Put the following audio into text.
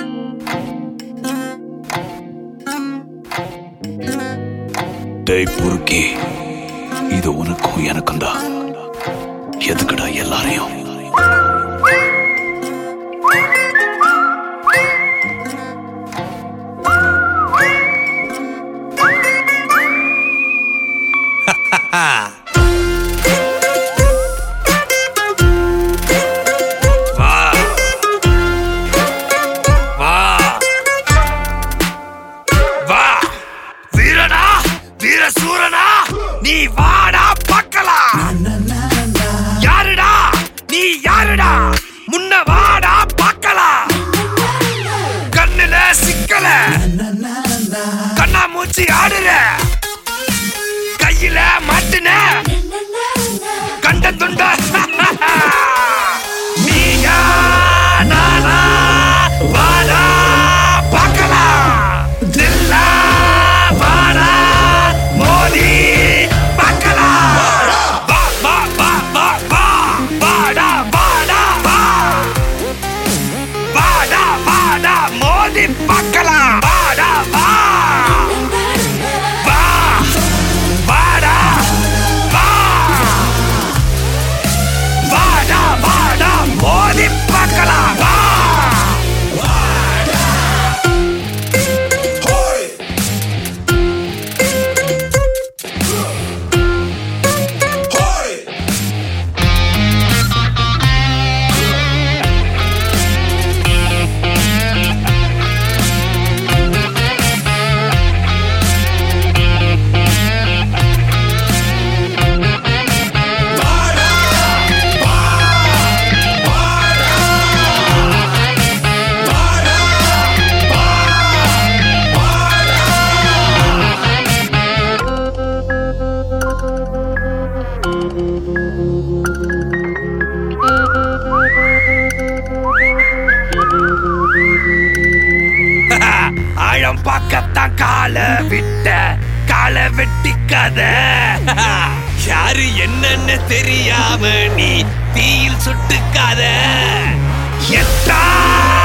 டேய் புருக்கி இது உனக்கும் எனக்கும் தான் எதுக்குடா எல்லாரையும் வா வா வா வீரனா வீர சூரனா நீ வாடா பார்க்கலாம் யாருடா நீ யாருடா முன்ன வாடா பார்க்கலாம் கண்ணுல சிக்கல கண்ணா மூச்சி ஆடுற கையில மாட்டுன கண்ட துண்ட நீயா நானா வாடா பார்க்கலாம் தில்லா வாடா மோதி பார்க்கலாம் வா வா வா வா வா வாடா வாடா வா வாடா வாடா மோதி பார்க்கலாம் வாடா வா வா வாடா வா வாடா வாடா மோதி பார்க்கலாம் வா ஆழம் பார்க்கத்தான் கால விட்ட கால வெட்டிக்காத யாரு என்னன்னு தெரியாம நீ தீயில் சுட்டுக்காத எத்தா